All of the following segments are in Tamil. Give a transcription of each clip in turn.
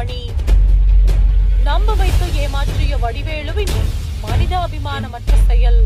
போண்டாமணி நம்ப வைத்து ஏமாற்றிய வடிவேலுவின் மனிதாபிமானமற்ற செயல்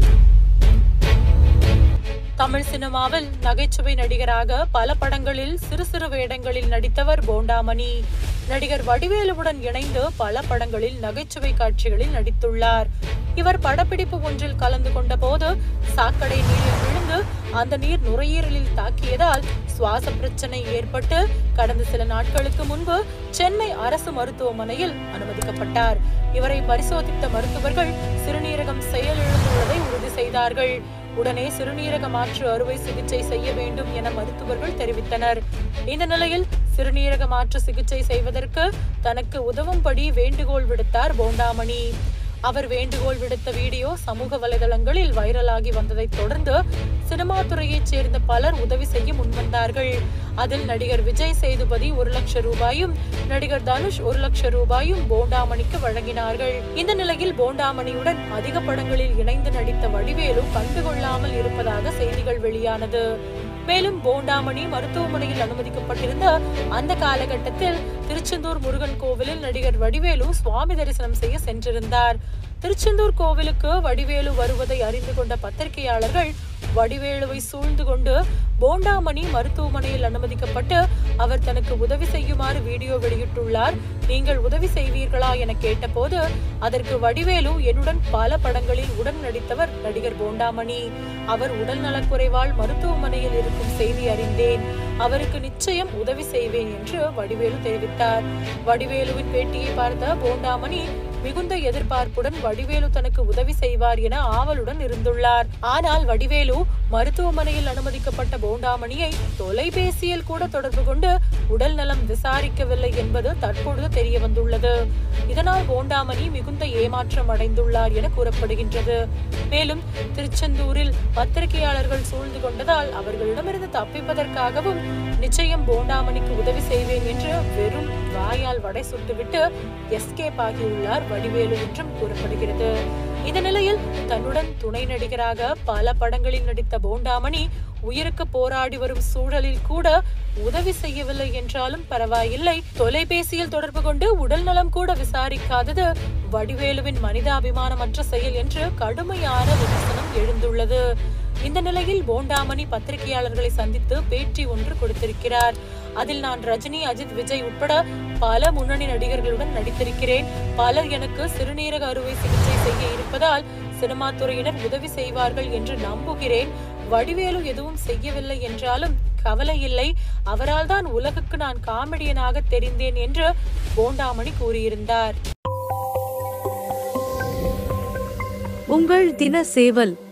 தமிழ் சினிமாவில் நகைச்சுவை நடிகராக பல படங்களில் சிறு சிறு வேடங்களில் நடித்தவர் போண்டாமணி நடிகர் வடிவேலுவுடன் இணைந்து பல படங்களில் நகைச்சுவை காட்சிகளில் நடித்துள்ளார் இவர் படப்பிடிப்பு ஒன்றில் கலந்து கொண்ட போது சாக்கடை நீரில் விழுந்து அந்த நீர் நுரையீரலில் தாக்கியதால் சுவாச பிரச்சனை ஏற்பட்டு கடந்த சில நாட்களுக்கு முன்பு சென்னை அரசு மருத்துவமனையில் அனுமதிக்கப்பட்டார் இவரை பரிசோதித்த மருத்துவர்கள் சிறுநீரகம் செயலிழந்துள்ளதை உறுதி செய்தார்கள் உடனே சிறுநீரக மாற்று அறுவை சிகிச்சை செய்ய வேண்டும் என மருத்துவர்கள் தெரிவித்தனர் இந்த நிலையில் சிறுநீரக மாற்று சிகிச்சை செய்வதற்கு தனக்கு உதவும்படி வேண்டுகோள் விடுத்தார் போண்டாமணி அவர் வேண்டுகோள் விடுத்த வீடியோ சமூக வலைதளங்களில் வைரலாகி வந்ததைத் தொடர்ந்து சினிமா துறையைச் சேர்ந்த பலர் உதவி செய்ய முன்வந்தார்கள் அதில் நடிகர் விஜய் சேதுபதி ஒரு லட்சம் ரூபாயும் நடிகர் தனுஷ் ஒரு லட்சம் ரூபாயும் போண்டாமணிக்கு வழங்கினார்கள் இந்த நிலையில் போண்டாமணியுடன் அதிக படங்களில் இணைந்து நடித்த வடிவேலு கண்டுகொள்ளாமல் இருப்பதாக செய்திகள் வெளியானது மேலும் போண்டாமணி மருத்துவமனையில் அனுமதிக்கப்பட்டிருந்த அந்த காலகட்டத்தில் திருச்செந்தூர் முருகன் கோவிலில் நடிகர் வடிவேலு சுவாமி தரிசனம் செய்ய சென்றிருந்தார் திருச்செந்தூர் கோவிலுக்கு வடிவேலு வருவதை அறிந்து கொண்ட பத்திரிகையாளர்கள் வடிவேலுவை சூழ்ந்து கொண்டு போண்டாமணி மருத்துவமனையில் அனுமதிக்கப்பட்டு அவர் தனக்கு உதவி செய்யுமாறு வீடியோ வெளியிட்டுள்ளார் நீங்கள் உதவி செய்வீர்களா என கேட்டபோது அதற்கு வடிவேலு என்னுடன் பல படங்களில் உடன் நடித்தவர் நடிகர் போண்டாமணி அவர் உடல் நலக்குறைவால் மருத்துவமனையில் இருக்கும் செய்தி அறிந்தேன் அவருக்கு நிச்சயம் உதவி செய்வேன் என்று வடிவேலு தெரிவித்தார் வடிவேலுவின் பேட்டியை பார்த்த போண்டாமணி மிகுந்த எதிர்பார்ப்புடன் வடிவேலு தனக்கு உதவி செய்வார் என ஆவலுடன் இருந்துள்ளார் ஆனால் வடிவேலு மருத்துவமனையில் அனுமதிக்கப்பட்ட போண்டாமணியை தொலைபேசியில் கூட தொடர்பு கொண்டு உடல் நலம் விசாரிக்கவில்லை என்பது தற்பொழுது தெரிய வந்துள்ளது இதனால் போண்டாமணி மிகுந்த ஏமாற்றம் அடைந்துள்ளார் என கூறப்படுகின்றது மேலும் திருச்செந்தூரில் பத்திரிகையாளர்கள் சூழ்ந்து கொண்டதால் அவர்களிடமிருந்து தப்பிப்பதற்காகவும் நிச்சயம் போண்டாமணிக்கு உதவி செய்வேன் என்று வெறும் வாயால் வடை சுட்டுவிட்டு எஸ்கேப் ஆகியுள்ளார் வடிவேலு என்றும் கூறப்படுகிறது இந்த நிலையில் தன்னுடன் துணை நடிகராக பல படங்களில் நடித்த போண்டாமணி உயிருக்கு போராடி வரும் சூழலில் கூட உதவி செய்யவில்லை என்றாலும் பரவாயில்லை தொலைபேசியில் தொடர்பு கொண்டு உடல் நலம் கூட விசாரிக்காதது வடிவேலுவின் மனிதாபிமானமற்ற செயல் என்று கடுமையான விமர்சனம் எழுந்துள்ளது இந்த நிலையில் போண்டாமணி பத்திரிகையாளர்களை சந்தித்து பேட்டி ஒன்று கொடுத்திருக்கிறார் அதில் நான் ரஜினி அஜித் விஜய் உட்பட பல முன்னணி நடிகர்களுடன் நடித்திருக்கிறேன் பலர் எனக்கு சிறுநீரக அறுவை சிகிச்சை செய்ய இருப்பதால் சினிமா துறையினர் உதவி செய்வார்கள் என்று நம்புகிறேன் வடிவேலு எதுவும் செய்யவில்லை என்றாலும் கவலை இல்லை அவரால் தான் உலகுக்கு நான் காமெடியனாக தெரிந்தேன் என்று போண்டாமணி கூறியிருந்தார் உங்கள் தின சேவல்